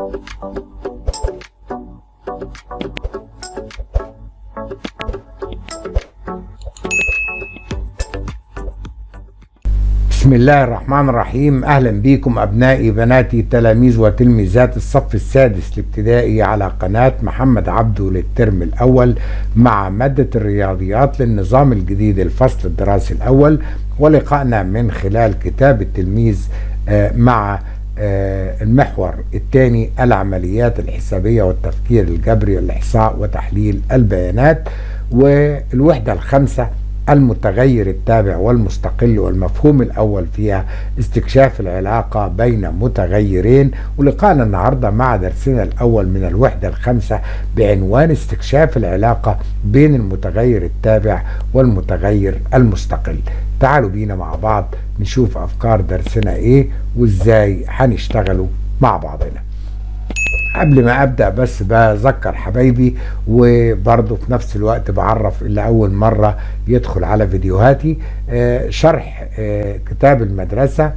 بسم الله الرحمن الرحيم اهلا بكم ابنائي بناتي تلاميذ وتلميذات الصف السادس الابتدائي على قناه محمد عبده للترم الاول مع ماده الرياضيات للنظام الجديد الفصل الدراسي الاول ولقائنا من خلال كتاب التلميذ مع المحور الثاني العمليات الحسابيه والتفكير الجبري والاحصاء وتحليل البيانات والوحده الخامسه المتغير التابع والمستقل والمفهوم الأول فيها استكشاف العلاقة بين متغيرين ولقاءنا النهاردة مع درسنا الأول من الوحدة الخامسة بعنوان استكشاف العلاقة بين المتغير التابع والمتغير المستقل تعالوا بينا مع بعض نشوف أفكار درسنا إيه وإزاي هنشتغلوا مع بعضنا قبل ما ابدا بس بذكر حبايبي وبرضه في نفس الوقت بعرف اللي اول مره يدخل على فيديوهاتي شرح كتاب المدرسه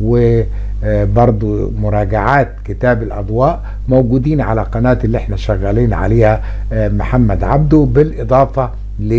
وبرضه مراجعات كتاب الاضواء موجودين على قناه اللي احنا شغالين عليها محمد عبده بالاضافه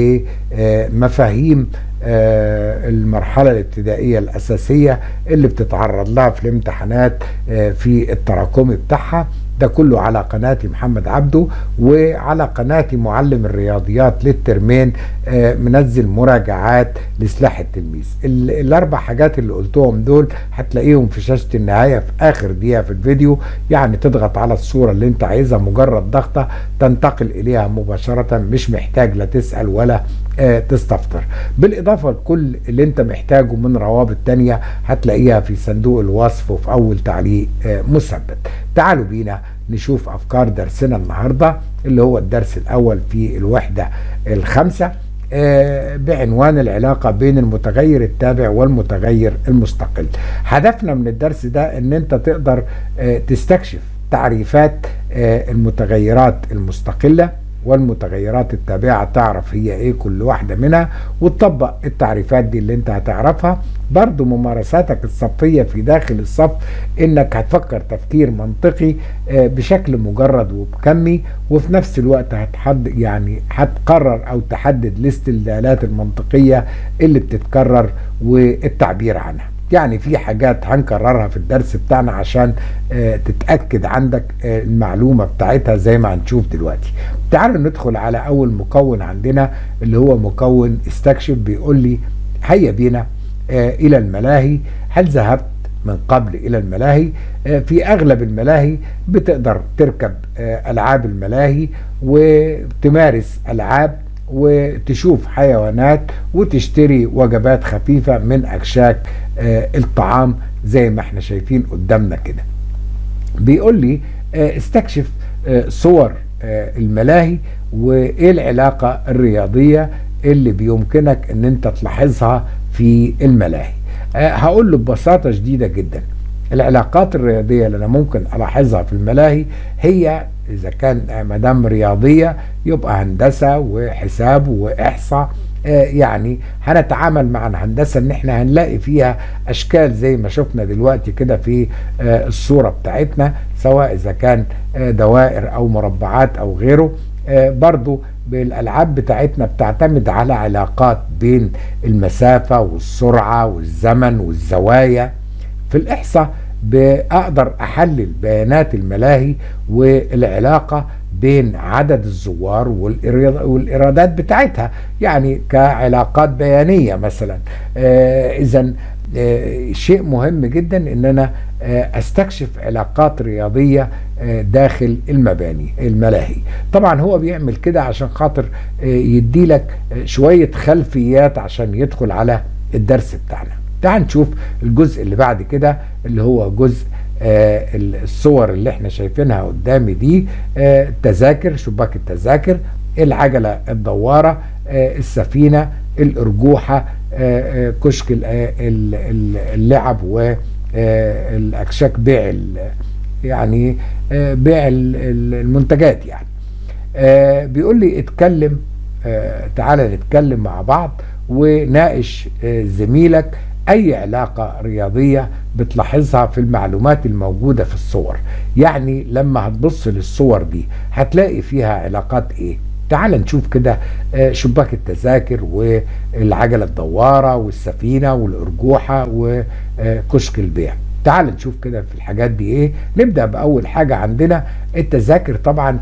لمفاهيم المرحلة الابتدائية الأساسية اللي بتتعرض لها في الامتحانات في التراكمي بتاعها ده كله على قناتي محمد عبده وعلى قناتي معلم الرياضيات للترمين منزل مراجعات لسلاح التلميذ الاربع حاجات اللي قلتهم دول هتلاقيهم في شاشة النهاية في اخر دقيقة في الفيديو يعني تضغط على الصورة اللي انت عايزها مجرد ضغطة تنتقل اليها مباشرة مش محتاج لا تسأل ولا تستفطر بالاضافة لكل اللي انت محتاجه من روابط تانية هتلاقيها في صندوق الوصف وفي اول تعليق مثبت تعالوا بينا نشوف افكار درسنا النهارده اللي هو الدرس الاول في الوحده الخامسه بعنوان العلاقة بين المتغير التابع والمتغير المستقل هدفنا من الدرس ده ان انت تقدر تستكشف تعريفات المتغيرات المستقلة والمتغيرات التابعة تعرف هي ايه كل واحدة منها وتطبق التعريفات دي اللي انت هتعرفها برضو ممارساتك الصفية في داخل الصف انك هتفكر تفكير منطقي بشكل مجرد وبكمي وفي نفس الوقت هتحد يعني هتقرر او تحدد الاستدلالات المنطقية اللي بتتكرر والتعبير عنها يعني في حاجات هنكررها في الدرس بتاعنا عشان تتأكد عندك المعلومة بتاعتها زي ما هنشوف دلوقتي تعالوا ندخل على أول مكون عندنا اللي هو مكون استكشف بيقول لي هيا بينا إلى الملاهي هل ذهبت من قبل إلى الملاهي في أغلب الملاهي بتقدر تركب ألعاب الملاهي وتمارس ألعاب وتشوف حيوانات وتشتري وجبات خفيفة من أكشاك الطعام زي ما احنا شايفين قدامنا كده بيقول لي استكشف صور الملاهي وايه العلاقة الرياضية اللي بيمكنك ان انت تلاحظها في الملاهي هقول له ببساطة شديدة جدا العلاقات الرياضية اللي انا ممكن الاحظها في الملاهي هي اذا كان مدام رياضيه يبقى هندسه وحساب واحصاء آه يعني هنتعامل مع الهندسه ان احنا هنلاقي فيها اشكال زي ما شفنا دلوقتي كده في آه الصوره بتاعتنا سواء اذا كان آه دوائر او مربعات او غيره برضو بالالعاب بتاعتنا بتعتمد على علاقات بين المسافه والسرعه والزمن والزوايا في الاحصاء بقدر احلل بيانات الملاهي والعلاقه بين عدد الزوار والايرادات بتاعتها يعني كعلاقات بيانيه مثلا آه اذا آه شيء مهم جدا ان انا آه استكشف علاقات رياضيه داخل المباني الملاهي طبعا هو بيعمل كده عشان خاطر يدي لك شويه خلفيات عشان يدخل على الدرس بتاعنا تعال نشوف الجزء اللي بعد كده اللي هو جزء آه الصور اللي احنا شايفينها قدامي دي آه التذاكر شباك التذاكر العجلة الدوارة آه السفينة الأرجوحة آه كشك اللعب والأكشاك بيع يعني آه بيع المنتجات يعني آه بيقول لي اتكلم آه تعالى نتكلم مع بعض وناقش زميلك اي علاقة رياضية بتلاحظها في المعلومات الموجودة في الصور يعني لما هتبص للصور دي هتلاقي فيها علاقات ايه تعال نشوف كده شباك التذاكر والعجلة الدوارة والسفينة والأرجوحة وكشك البيع تعال نشوف كده في الحاجات دي ايه نبدأ بأول حاجة عندنا التذاكر طبعا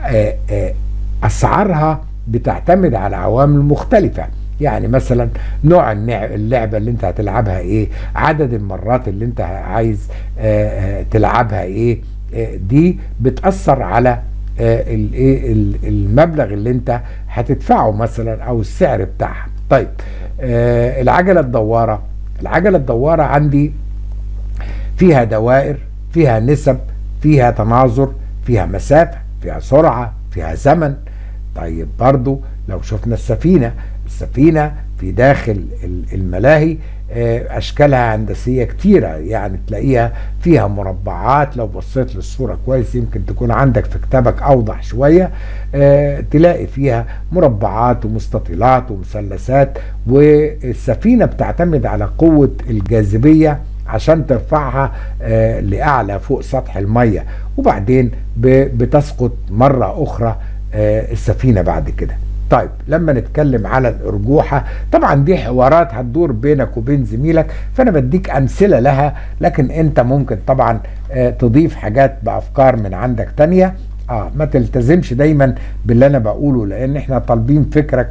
أسعارها بتعتمد على عوامل مختلفة يعني مثلا نوع اللعبة اللي انت هتلعبها ايه عدد المرات اللي انت عايز تلعبها ايه دي بتأثر على الايه المبلغ اللي انت هتدفعه مثلا او السعر بتاعها طيب العجلة الدوارة العجلة الدوارة عندي فيها دوائر فيها نسب فيها تناظر فيها مسافة فيها سرعة فيها زمن طيب برضو لو شفنا السفينة السفينة في داخل الملاهي اشكالها هندسيه كتيره يعني تلاقيها فيها مربعات لو بصيت للصوره كويس يمكن تكون عندك في كتابك اوضح شويه تلاقي فيها مربعات ومستطيلات ومثلثات والسفينه بتعتمد على قوه الجاذبيه عشان ترفعها لاعلى فوق سطح الميه وبعدين بتسقط مره اخرى السفينه بعد كده طيب لما نتكلم على الأرجوحة طبعا دي حوارات هتدور بينك وبين زميلك فأنا بديك أمثلة لها لكن أنت ممكن طبعا تضيف حاجات بأفكار من عندك تانية اه ما تلتزمش دايما باللي انا بقوله لان احنا طالبين فكرك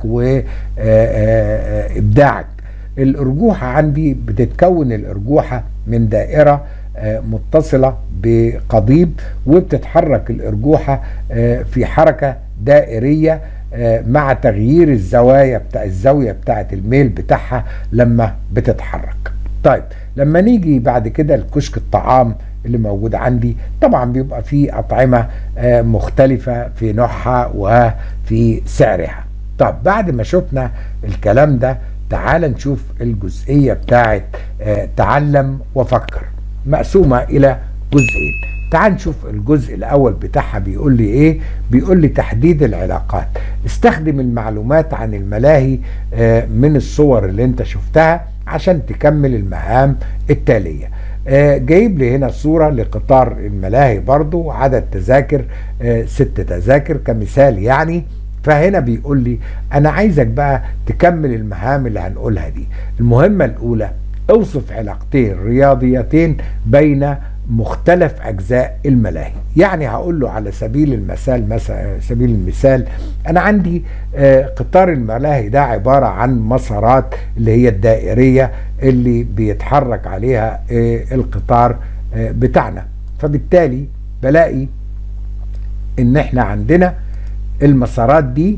وابداعك الارجوحه عندي بتتكون الارجوحه من دائره متصله بقضيب وبتتحرك الارجوحه في حركه دائريه مع تغيير الزوايا بتاع الزاويه بتاعه الميل بتاعها لما بتتحرك طيب لما نيجي بعد كده لكشك الطعام اللي موجود عندي طبعا بيبقى فيه أطعمة مختلفة في نوعها وفي سعرها طب بعد ما شفنا الكلام ده تعال نشوف الجزئية بتاعت تعلم وفكر مقسومة إلى جزئين تعال نشوف الجزء الاول بتاعها بيقول لي ايه بيقول لي تحديد العلاقات استخدم المعلومات عن الملاهي من الصور اللي انت شفتها عشان تكمل المهام التاليه جايب لي هنا صورة لقطار الملاهي برضو عدد تذاكر ست تذاكر كمثال يعني فهنا بيقول لي انا عايزك بقى تكمل المهام اللي هنقولها دي المهمة الاولى اوصف علاقتين رياضيتين بين مختلف اجزاء الملاهي يعني هقول له على سبيل المثال مثلا سبيل المثال انا عندي آه قطار الملاهي ده عباره عن مسارات اللي هي الدائريه اللي بيتحرك عليها آه القطار آه بتاعنا فبالتالي بلاقي ان احنا عندنا المسارات دي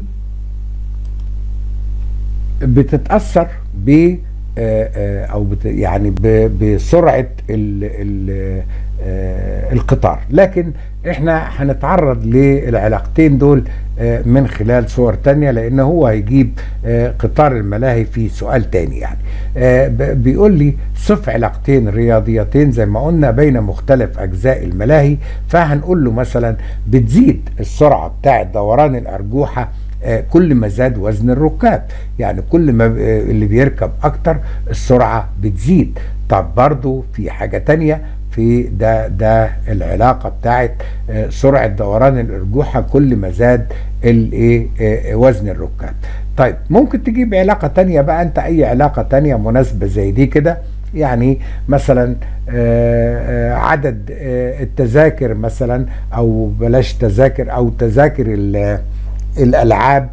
بتتاثر ب او بت يعني بسرعه ال ال القطار لكن احنا هنتعرض للعلاقتين دول من خلال صور تانية لان هو هيجيب قطار الملاهي في سؤال تاني يعني بيقول لي صف علاقتين رياضيتين زي ما قلنا بين مختلف اجزاء الملاهي فهنقول له مثلا بتزيد السرعه بتاعه دوران الارجوحه كل ما زاد وزن الركاب يعني كل ما اللي بيركب اكتر السرعة بتزيد طب برضو في حاجة تانية في ده ده العلاقة بتاعت سرعة دوران الأرجوحة كل ما زاد الايه وزن الركاب طيب ممكن تجيب علاقة تانية بقى انت اي علاقة تانية مناسبة زي دي كده يعني مثلا عدد التذاكر مثلا او بلاش تذاكر او تذاكر الالعاب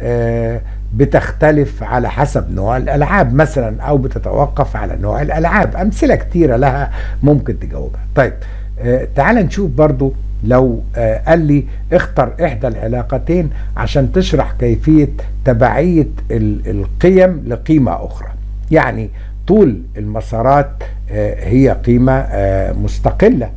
بتختلف على حسب نوع الالعاب مثلا او بتتوقف على نوع الالعاب امثله كتيره لها ممكن تجاوبها طيب تعال نشوف برضو لو قال لي اختر احدى العلاقتين عشان تشرح كيفيه تبعيه القيم لقيمه اخرى يعني طول المسارات هي قيمه مستقله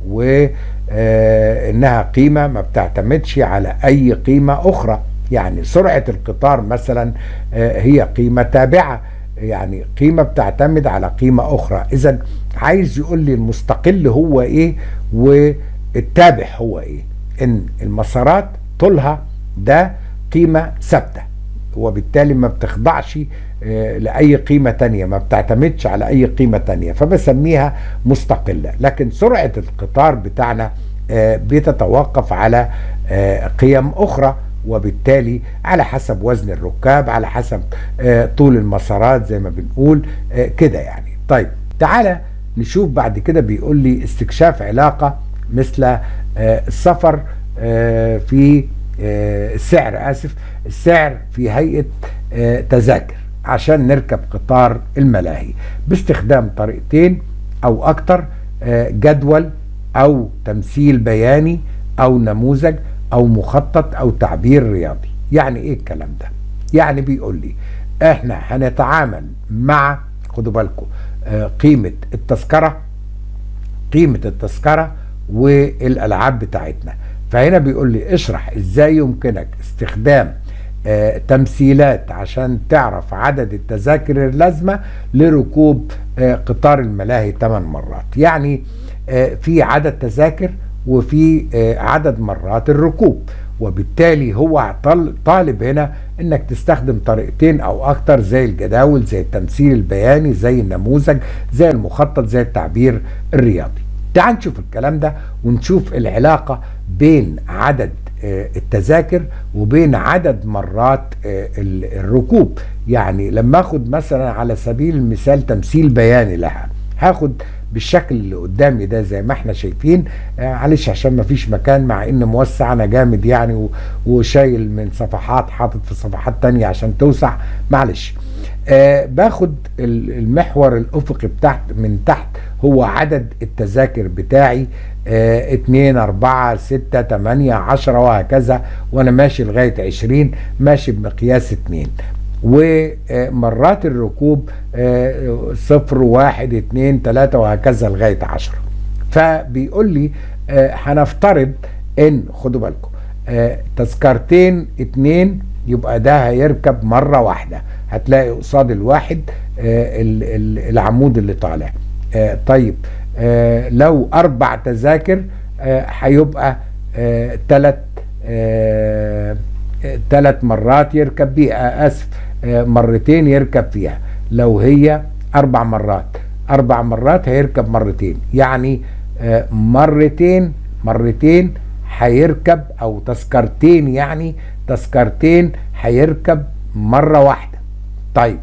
وانها قيمه ما بتعتمدش على اي قيمه اخرى يعني سرعه القطار مثلا هي قيمه تابعه يعني قيمه بتعتمد على قيمه اخرى اذا عايز يقول لي المستقل هو ايه والتابع هو ايه ان المسارات طولها ده قيمه ثابته وبالتالي ما بتخضعش آه، لأي قيمة تانية ما بتعتمدش على أي قيمة تانية فبسميها مستقلة لكن سرعة القطار بتاعنا آه، بتتوقف على آه، قيم أخرى وبالتالي على حسب وزن الركاب على حسب طول المسارات زي ما بنقول كده يعني طيب تعالى نشوف بعد كده بيقول لي استكشاف علاقة مثل السفر في السعر آسف السعر في هيئة تذاكر عشان نركب قطار الملاهي باستخدام طريقتين او اكتر جدول او تمثيل بياني او نموذج او مخطط او تعبير رياضي يعني ايه الكلام ده يعني بيقول لي احنا هنتعامل مع خدوا بالكم قيمة التذكرة قيمة التذكرة والالعاب بتاعتنا فهنا بيقول لي اشرح ازاي يمكنك استخدام آه، تمثيلات عشان تعرف عدد التذاكر اللازمة لركوب آه، قطار الملاهي 8 مرات يعني آه، في عدد تذاكر وفي عدد مرات الركوب وبالتالي هو طالب هنا انك تستخدم طريقتين او اكتر زي الجداول زي التمثيل البياني زي النموذج زي المخطط زي التعبير الرياضي تعال نشوف الكلام ده ونشوف العلاقة بين عدد آه، التذاكر وبين عدد مرات آه، الركوب يعني لما اخد مثلا على سبيل المثال تمثيل بياني لها هاخد بالشكل اللي قدامي ده زي ما احنا شايفين آه، معلش عشان ما فيش مكان مع ان موسع انا جامد يعني وشايل من صفحات حاطط في صفحات تانية عشان توسع معلش آه باخد المحور الافقي بتاعت من تحت هو عدد التذاكر بتاعي آه 2 4 6 8 10 وهكذا وانا ماشي لغايه 20 ماشي بمقياس 2 ومرات الركوب آه، صفر واحد اتنين تلاتة وهكذا لغاية عشرة فبيقول لي آه، هنفترض ان خدوا بالكم آه، تذكرتين اتنين يبقى ده هيركب مرة واحدة هتلاقي قصاد الواحد العمود اللي طالع طيب لو اربع تذاكر هيبقى ثلاث ثلاث مرات يركب بيها اسف مرتين يركب فيها لو هي اربع مرات اربع مرات هيركب مرتين يعني آه، مرتين مرتين هيركب او تذكرتين يعني تذكرتين هيركب مرة واحدة طيب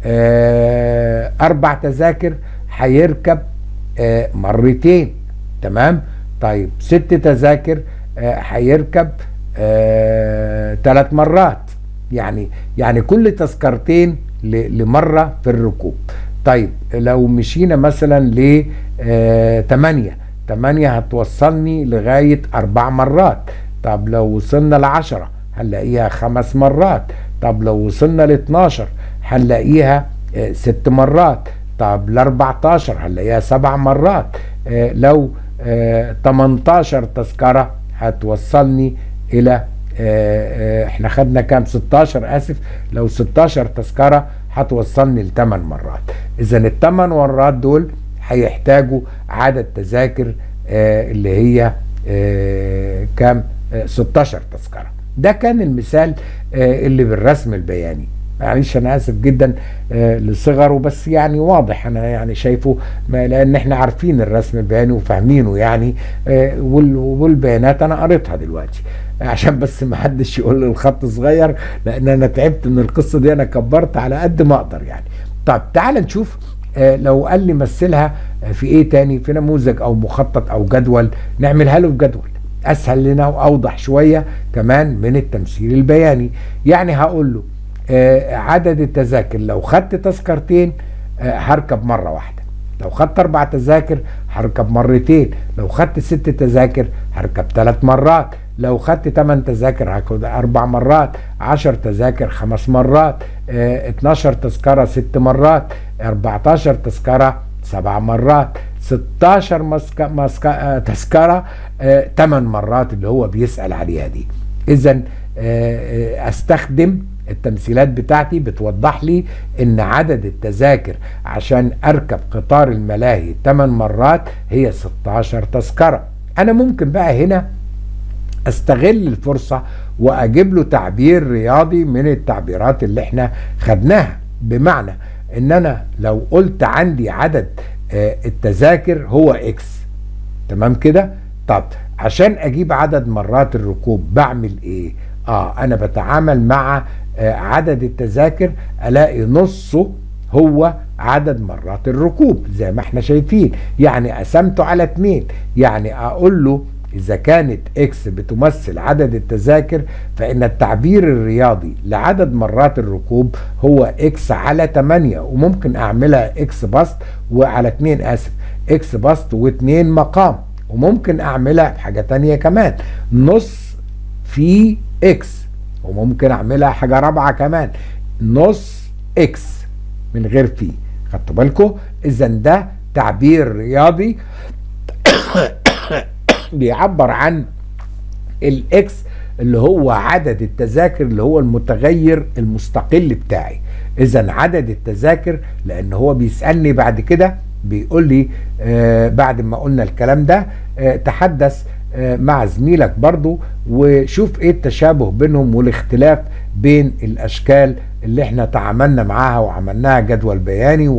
آه، اربع تذاكر هيركب آه، مرتين تمام طيب ست تذاكر هيركب ثلاث مرات يعني يعني كل تذكرتين لمره في الركوب طيب لو مشينا مثلا ل 8 آه، 8 هتوصلني لغايه اربع مرات طب لو وصلنا ل 10 هنلاقيها خمس مرات طب لو وصلنا ل 12 هنلاقيها آه، ست مرات طب ل 14 هنلاقيها سبع مرات آه، لو 18 تذكره هتوصلني الى آه، آه، احنا خدنا كام 16 اسف لو 16 تذكره هتوصلني لثمان مرات اذا الثمان مرات دول هيحتاجوا عدد تذاكر آه، اللي هي كام 16 تذكره ده كان المثال اللي بالرسم البياني معلش انا اسف جدا لصغره بس يعني واضح انا يعني شايفه لان احنا عارفين الرسم البياني وفاهمينه يعني والبيانات انا قريتها دلوقتي عشان بس ما حدش يقول لي الخط صغير لان انا تعبت من القصه دي انا كبرت على قد ما اقدر يعني طب تعال نشوف آه لو قال لي مثلها في ايه تاني في نموذج او مخطط او جدول نعملها له في جدول اسهل لنا واوضح شويه كمان من التمثيل البياني يعني هقول له آه عدد التذاكر لو خدت تذكرتين آه هركب مره واحده لو خدت اربع تذاكر هركب مرتين لو خدت ست تذاكر هركب ثلاث مرات لو خدت 8 تذاكر هاخد اربع مرات 10 تذاكر خمس مرات اه 12 تذكره ست مرات 14 تذكره سبع مرات 16 مسك... مسك... اه تذكره اه 8 مرات اللي هو بيسال عليها دي اذا اه, اه، استخدم التمثيلات بتاعتي بتوضح لي ان عدد التذاكر عشان اركب قطار الملاهي 8 مرات هي 16 تذكره انا ممكن بقى هنا استغل الفرصة واجيب له تعبير رياضي من التعبيرات اللي احنا خدناها بمعنى ان انا لو قلت عندي عدد التذاكر هو اكس تمام كده طب عشان اجيب عدد مرات الركوب بعمل ايه اه انا بتعامل مع آه عدد التذاكر الاقي نصه هو عدد مرات الركوب زي ما احنا شايفين يعني قسمته على اتنين يعني اقول له اذا كانت اكس بتمثل عدد التذاكر فان التعبير الرياضي لعدد مرات الركوب هو اكس على 8 وممكن اعملها اكس بسط وعلى 2 اسف اكس بسط و2 مقام وممكن اعملها بحاجة تانية كمان نص في اكس وممكن اعملها حاجة رابعة كمان نص اكس من غير في خدتوا بالكم اذا ده تعبير رياضي بيعبر عن الاكس اللي هو عدد التذاكر اللي هو المتغير المستقل بتاعي اذا عدد التذاكر لان هو بيسالني بعد كده بيقول لي آه بعد ما قلنا الكلام ده آه تحدث آه مع زميلك برضو وشوف ايه التشابه بينهم والاختلاف بين الاشكال اللي احنا تعاملنا معاها وعملناها جدول بياني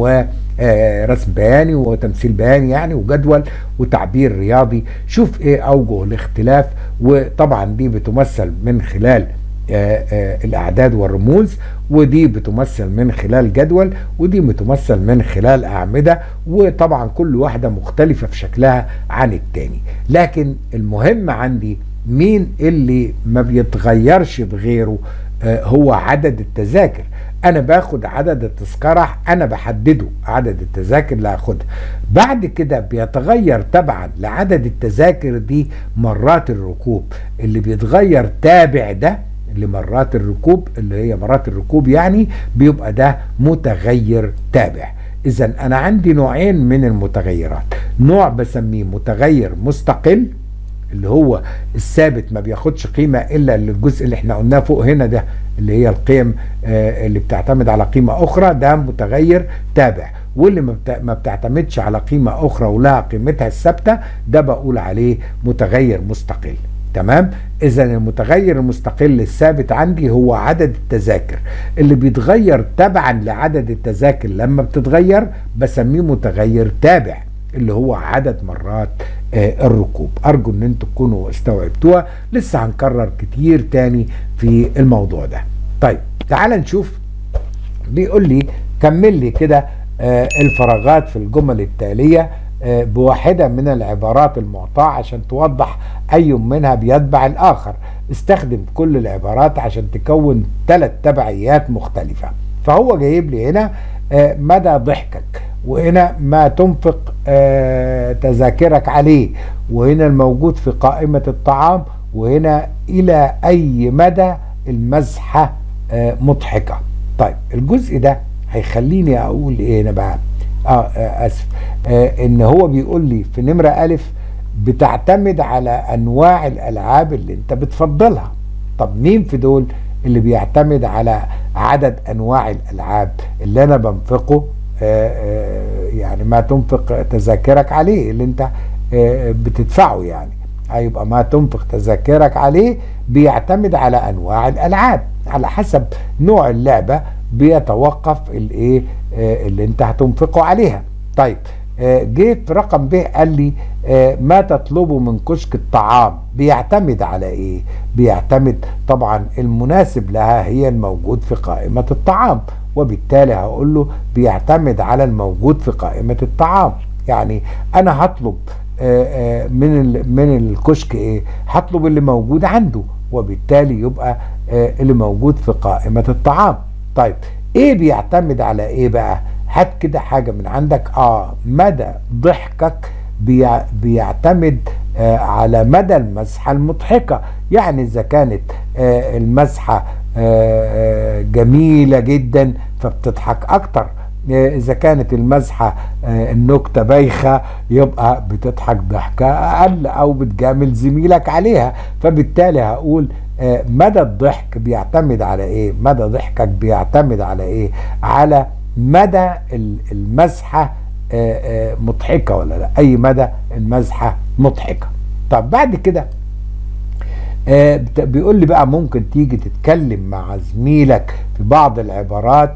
ورسم بياني وتمثيل بياني يعني وجدول وتعبير رياضي شوف ايه اوجه الاختلاف وطبعا دي بتمثل من خلال آآ آآ الاعداد والرموز ودي بتمثل من خلال جدول ودي بتمثل من خلال اعمده وطبعا كل واحده مختلفه في شكلها عن التاني لكن المهم عندي مين اللي ما بيتغيرش بغيره هو عدد التذاكر انا باخد عدد التذكره انا بحدده عدد التذاكر اللي هاخدها بعد كده بيتغير تبعا لعدد التذاكر دي مرات الركوب اللي بيتغير تابع ده لمرات الركوب اللي هي مرات الركوب يعني بيبقى ده متغير تابع اذا انا عندي نوعين من المتغيرات نوع بسميه متغير مستقل اللي هو الثابت ما بياخدش قيمة إلا للجزء اللي احنا قلناه فوق هنا ده اللي هي القيم آه اللي بتعتمد على قيمة أخرى ده متغير تابع واللي ما بتعتمدش على قيمة أخرى ولها قيمتها الثابتة ده بقول عليه متغير مستقل تمام اذا المتغير المستقل الثابت عندي هو عدد التذاكر اللي بيتغير تبعا لعدد التذاكر لما بتتغير بسميه متغير تابع اللي هو عدد مرات آه الركوب ارجو ان انتم تكونوا استوعبتوها لسه هنكرر كتير تاني في الموضوع ده طيب تعال نشوف بيقول لي كمل لي كده آه الفراغات في الجمل التاليه آه بواحده من العبارات المعطاه عشان توضح اي منها بيتبع الاخر استخدم كل العبارات عشان تكون ثلاث تبعيات مختلفه فهو جايب لي هنا مدى ضحكك وهنا ما تنفق آه تذاكرك عليه وهنا الموجود في قائمة الطعام وهنا إلى أي مدى المزحة آه مضحكة طيب الجزء ده هيخليني أقول إيه أنا بقى آه, آه أسف آه إن هو بيقول لي في نمرة ألف بتعتمد على أنواع الألعاب اللي أنت بتفضلها طب مين في دول اللي بيعتمد على عدد أنواع الألعاب اللي أنا بنفقه يعني ما تنفق تذاكرك عليه اللي انت بتدفعه يعني هيبقى ما تنفق تذاكرك عليه بيعتمد على انواع الالعاب على حسب نوع اللعبه بيتوقف الايه اللي انت هتنفقه عليها طيب جه في رقم ب قال لي ما تطلبه من كشك الطعام بيعتمد على ايه بيعتمد طبعا المناسب لها هي الموجود في قائمه الطعام وبالتالي هقول له بيعتمد على الموجود في قائمة الطعام يعني أنا هطلب من من الكشك إيه هطلب اللي موجود عنده وبالتالي يبقى اللي موجود في قائمة الطعام طيب إيه بيعتمد على إيه بقى هات كده حاجة من عندك آه مدى ضحكك بيعتمد آه على مدى المزحة المضحكة يعني إذا كانت آه المزحة آه جميلة جدا فبتضحك أكتر إذا كانت المزحة النكتة بايخة يبقى بتضحك ضحكة أقل أو بتجامل زميلك عليها فبالتالي هقول مدى الضحك بيعتمد على إيه مدى ضحكك بيعتمد على إيه على مدى المزحة مضحكة ولا لا أي مدى المزحة مضحكة طب بعد كده آه بت- بيقول لي بقى ممكن تيجي تتكلم مع زميلك في بعض العبارات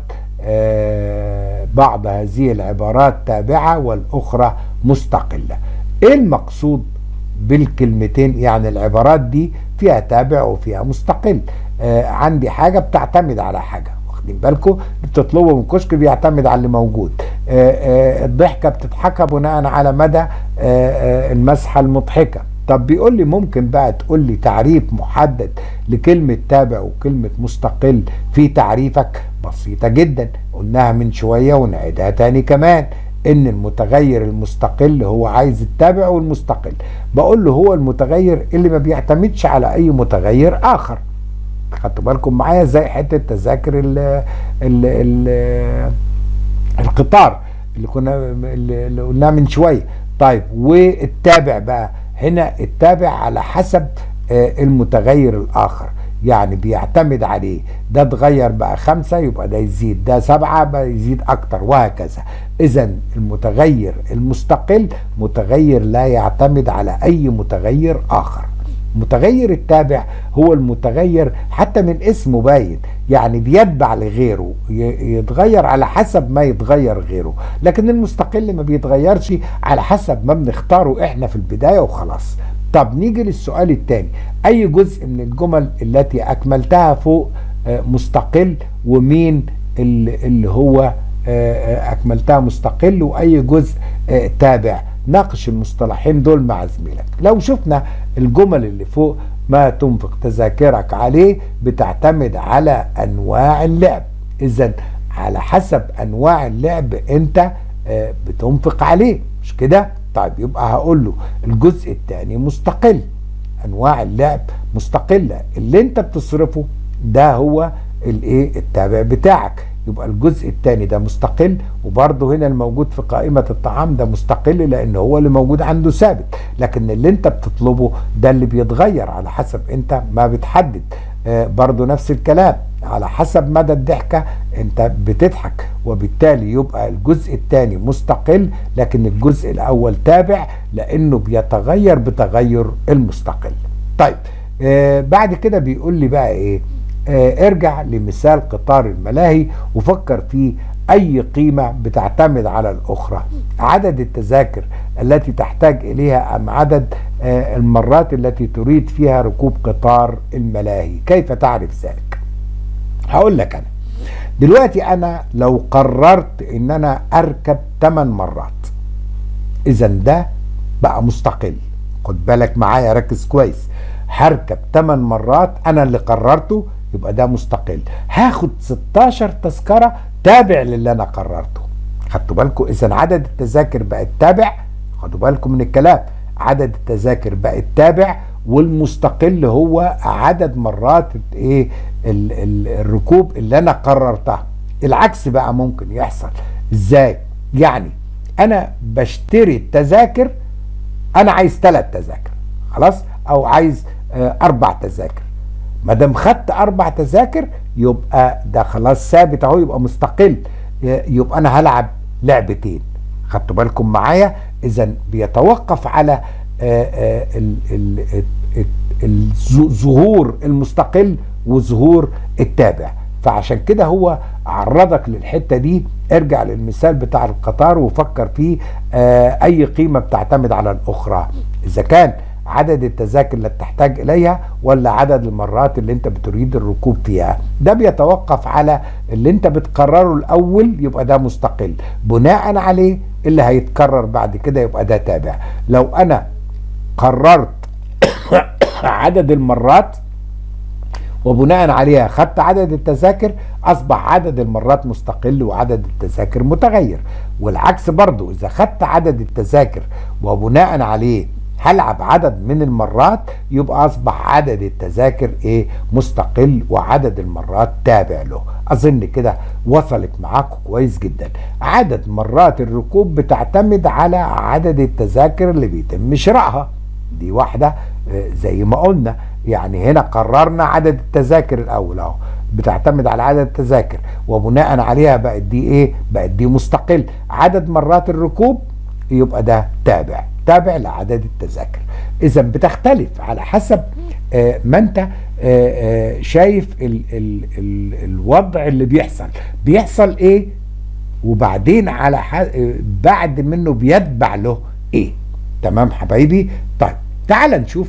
آه بعض هذه العبارات تابعة والأخرى مستقلة ايه المقصود بالكلمتين يعني العبارات دي فيها تابع وفيها مستقل آه عندي حاجة بتعتمد على حاجة واخدين بالكم بتطلبه من الكشك بيعتمد على اللي موجود آه آه الضحكة بتضحكها بناء على مدى آه آه المسحة المضحكة طب بيقول لي ممكن بقى تقول لي تعريف محدد لكلمة تابع وكلمة مستقل في تعريفك بسيطة جدا قلناها من شوية ونعيدها تاني كمان ان المتغير المستقل هو عايز التابع والمستقل بقول له هو المتغير اللي ما بيعتمدش على اي متغير اخر خدتوا بالكم معايا زي حته تذاكر ال ال ال القطار اللي كنا اللي قلناه من شويه طيب والتابع بقى هنا التابع على حسب المتغير الاخر يعني بيعتمد عليه ده اتغير بقى خمسة يبقى ده يزيد ده سبعة بقى يزيد أكتر وهكذا إذا المتغير المستقل متغير لا يعتمد على أي متغير آخر متغير التابع هو المتغير حتى من اسمه باين يعني بيتبع لغيره يتغير على حسب ما يتغير غيره لكن المستقل ما بيتغيرش على حسب ما بنختاره احنا في البداية وخلاص طب نيجي للسؤال الثاني اي جزء من الجمل التي اكملتها فوق مستقل ومين اللي هو اكملتها مستقل واي جزء تابع ناقش المصطلحين دول مع زميلك لو شفنا الجمل اللي فوق ما تنفق تذاكرك عليه بتعتمد على انواع اللعب اذا على حسب انواع اللعب انت بتنفق عليه مش كده طيب يبقى هقول له الجزء الثاني مستقل انواع اللعب مستقله اللي انت بتصرفه ده هو الايه التابع بتاعك يبقى الجزء الثاني ده مستقل وبرضه هنا الموجود في قائمة الطعام ده مستقل لأن هو اللي موجود عنده ثابت لكن اللي انت بتطلبه ده اللي بيتغير على حسب انت ما بتحدد آه برضه نفس الكلام على حسب مدى الضحكة انت بتضحك وبالتالي يبقى الجزء الثاني مستقل لكن الجزء الأول تابع لأنه بيتغير بتغير المستقل طيب آه بعد كده بيقول لي بقى ايه آه ارجع لمثال قطار الملاهي وفكر في اي قيمة بتعتمد على الاخرى عدد التذاكر التي تحتاج اليها ام عدد آه المرات التي تريد فيها ركوب قطار الملاهي كيف تعرف ذلك هقول لك انا دلوقتي انا لو قررت ان انا اركب 8 مرات اذا ده بقى مستقل خد بالك معايا ركز كويس هركب 8 مرات انا اللي قررته يبقى ده مستقل هاخد 16 تذكره تابع للي انا قررته خدتوا بالكم اذا عدد التذاكر بقت تابع خدوا بالكم من الكلام عدد التذاكر بقت تابع والمستقل هو عدد مرات ايه ال ال الركوب اللي انا قررتها العكس بقى ممكن يحصل ازاي يعني انا بشتري التذاكر انا عايز ثلاث تذاكر خلاص او عايز آه اربع تذاكر ما دام خدت اربع تذاكر يبقى ده خلاص ثابت اهو يبقى مستقل يبقى انا هلعب لعبتين خدتوا بالكم معايا اذا بيتوقف على الظهور المستقل وظهور التابع فعشان كده هو عرضك للحتة دي ارجع للمثال بتاع القطار وفكر فيه اي قيمة بتعتمد على الاخرى اذا كان عدد التذاكر اللي تحتاج اليها ولا عدد المرات اللي انت بتريد الركوب فيها ده بيتوقف على اللي انت بتقرره الاول يبقى ده مستقل بناء عليه اللي هيتكرر بعد كده يبقى ده تابع لو انا قررت عدد المرات وبناء عليها خدت عدد التذاكر اصبح عدد المرات مستقل وعدد التذاكر متغير والعكس برضو اذا خدت عدد التذاكر وبناء عليه هلعب عدد من المرات يبقى اصبح عدد التذاكر ايه مستقل وعدد المرات تابع له اظن كده وصلت معاكم كويس جدا عدد مرات الركوب بتعتمد على عدد التذاكر اللي بيتم شرائها دي واحده زي ما قلنا يعني هنا قررنا عدد التذاكر الاول اهو بتعتمد على عدد التذاكر وبناء عليها بقت دي ايه بقت دي مستقل عدد مرات الركوب يبقى ده تابع تابع لعدد التذاكر اذا بتختلف على حسب آه ما انت آه آه شايف ال ال ال الوضع اللي بيحصل بيحصل ايه وبعدين على ح... بعد منه بيتبع له ايه تمام حبايبي طيب تعال نشوف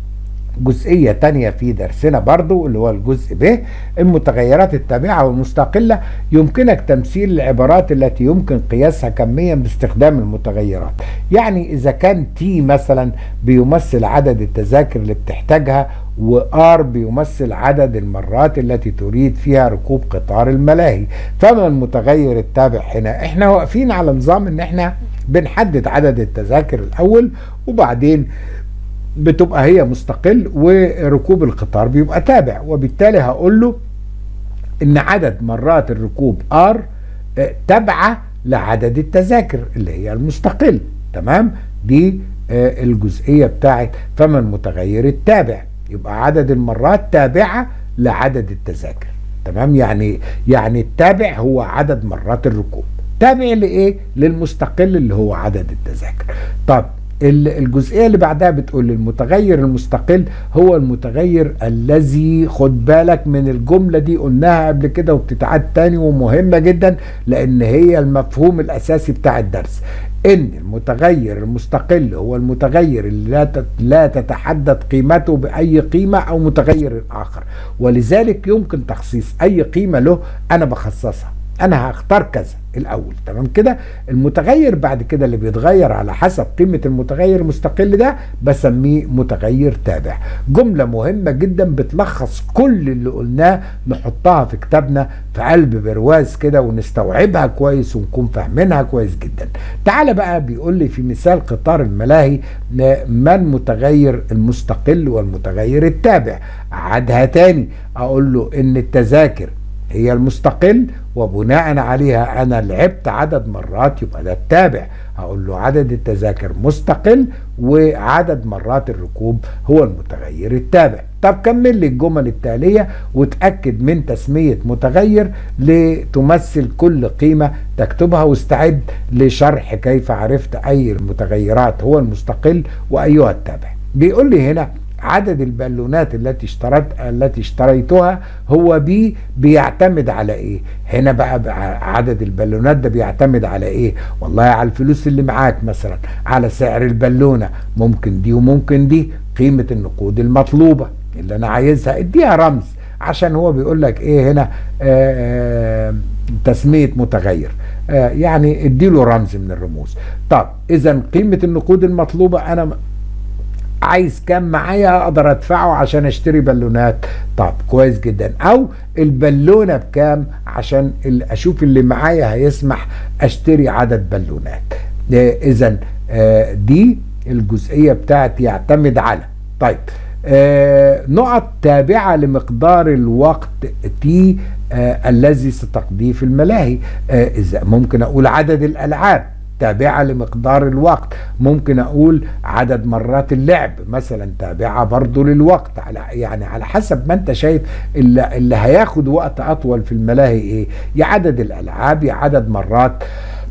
جزئية تانية في درسنا برضو اللي هو الجزء ب المتغيرات التابعة والمستقلة يمكنك تمثيل العبارات التي يمكن قياسها كميا باستخدام المتغيرات يعني إذا كان تي مثلا بيمثل عدد التذاكر اللي بتحتاجها وآر بيمثل عدد المرات التي تريد فيها ركوب قطار الملاهي فما المتغير التابع هنا احنا واقفين على نظام ان احنا بنحدد عدد التذاكر الأول وبعدين بتبقى هي مستقل وركوب القطار بيبقى تابع وبالتالي هقول له ان عدد مرات الركوب ار تابعه لعدد التذاكر اللي هي المستقل تمام دي الجزئيه بتاعت فما المتغير التابع يبقى عدد المرات تابعه لعدد التذاكر تمام يعني يعني التابع هو عدد مرات الركوب تابع لايه للمستقل اللي هو عدد التذاكر طب الجزئيه اللي بعدها بتقول المتغير المستقل هو المتغير الذي خد بالك من الجمله دي قلناها قبل كده وبتتعاد تاني ومهمه جدا لان هي المفهوم الاساسي بتاع الدرس ان المتغير المستقل هو المتغير اللي لا لا تتحدد قيمته باي قيمه او متغير اخر ولذلك يمكن تخصيص اي قيمه له انا بخصصها انا هختار كذا الاول تمام كده المتغير بعد كده اللي بيتغير على حسب قيمه المتغير المستقل ده بسميه متغير تابع جمله مهمه جدا بتلخص كل اللي قلناه نحطها في كتابنا في قلب برواز كده ونستوعبها كويس ونكون فاهمينها كويس جدا تعال بقى بيقول لي في مثال قطار الملاهي ما المتغير المستقل والمتغير التابع عادها تاني اقول له ان التذاكر هي المستقل وبناء عليها انا لعبت عدد مرات يبقى ده التابع هقول له عدد التذاكر مستقل وعدد مرات الركوب هو المتغير التابع طب كمل لي الجمل التالية وتأكد من تسمية متغير لتمثل كل قيمة تكتبها واستعد لشرح كيف عرفت أي المتغيرات هو المستقل وأيها التابع بيقول لي هنا عدد البالونات التي اشتريت التي اشتريتها هو بي بيعتمد على ايه هنا بقى, بقى عدد البالونات ده بيعتمد على ايه والله على الفلوس اللي معاك مثلا على سعر البالونه ممكن دي وممكن دي قيمه النقود المطلوبه اللي انا عايزها اديها رمز عشان هو بيقول لك ايه هنا آآ تسميه متغير آه يعني اديله رمز من الرموز طب اذا قيمه النقود المطلوبه انا عايز كام معايا اقدر ادفعه عشان اشتري بالونات طب كويس جدا او البالونه بكام عشان اشوف اللي معايا هيسمح اشتري عدد بالونات اذا دي الجزئيه بتاعت يعتمد على طيب آه نقط تابعة لمقدار الوقت تي آه الذي ستقضيه في الملاهي آه إذا ممكن أقول عدد الألعاب تابعة لمقدار الوقت ممكن أقول عدد مرات اللعب مثلا تابعة برضو للوقت على يعني على حسب ما أنت شايف اللي, اللي هياخد وقت أطول في الملاهي إيه يا عدد الألعاب يا عدد مرات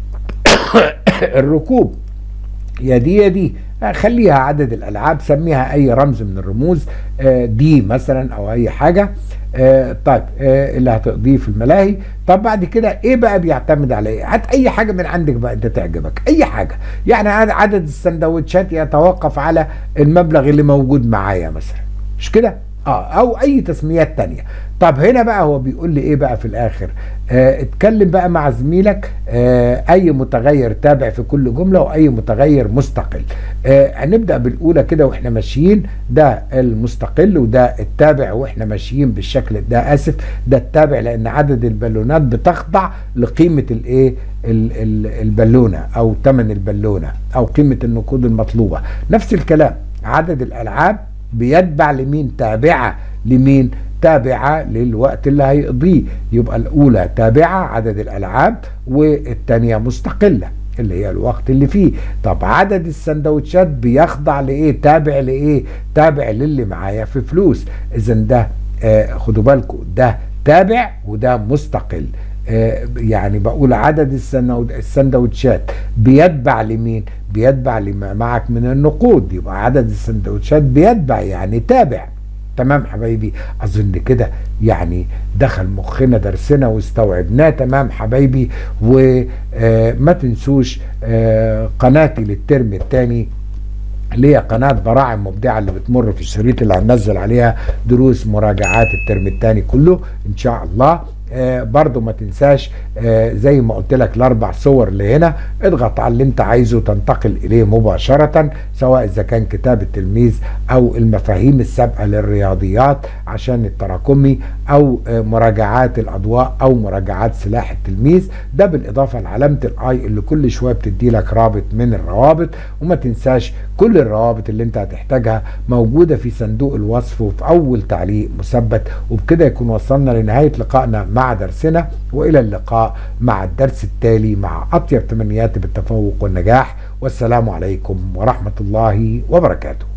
الركوب يا دي يا دي خليها عدد الالعاب سميها اي رمز من الرموز دي مثلا او اي حاجه طيب اللي هتقضيه في الملاهي طب بعد كده ايه بقى بيعتمد على ايه هات اي حاجه من عندك بقى انت تعجبك اي حاجه يعني عدد السندوتشات يتوقف على المبلغ اللي موجود معايا مثلا مش كده اه او اي تسميات تانية طب هنا بقى هو بيقول لي ايه بقى في الاخر آه اتكلم بقى مع زميلك آه اي متغير تابع في كل جملة واي متغير مستقل آه هنبدأ بالاولى كده واحنا ماشيين ده المستقل وده التابع واحنا ماشيين بالشكل ده اسف ده التابع لان عدد البالونات بتخضع لقيمة الايه البالونة او ثمن البالونة او قيمة النقود المطلوبة نفس الكلام عدد الالعاب بيتبع لمين تابعة لمين تابعة للوقت اللي هيقضيه يبقى الأولى تابعة عدد الألعاب والتانية مستقلة اللي هي الوقت اللي فيه طب عدد السندوتشات بيخضع لإيه تابع لإيه تابع للي معايا في فلوس إذا ده آه خدوا بالكم ده تابع وده مستقل آه يعني بقول عدد السندوتشات بيتبع لمين بيتبع لما معك من النقود يبقى عدد السندوتشات بيتبع يعني تابع تمام حبايبي اظن كده يعني دخل مخنا درسنا واستوعبناه تمام حبايبي وما تنسوش آه، قناتي للترم الثاني اللي هي قناة براعم مبدعة اللي بتمر في الشريط اللي هننزل عليها دروس مراجعات الترم الثاني كله ان شاء الله آه برضو ما تنساش آه زي ما قلت لك الاربع صور اللي هنا اضغط على اللي انت عايزه تنتقل اليه مباشرة سواء اذا كان كتاب التلميذ او المفاهيم السابقة للرياضيات عشان التراكمي او آه مراجعات الاضواء او مراجعات سلاح التلميذ ده بالاضافة لعلامة الاي اللي كل شوية بتدي لك رابط من الروابط وما تنساش كل الروابط اللي انت هتحتاجها موجودة في صندوق الوصف وفي اول تعليق مثبت وبكده يكون وصلنا لنهاية لقائنا مع درسنا والى اللقاء مع الدرس التالي مع اطيب تمنياتي بالتفوق والنجاح والسلام عليكم ورحمه الله وبركاته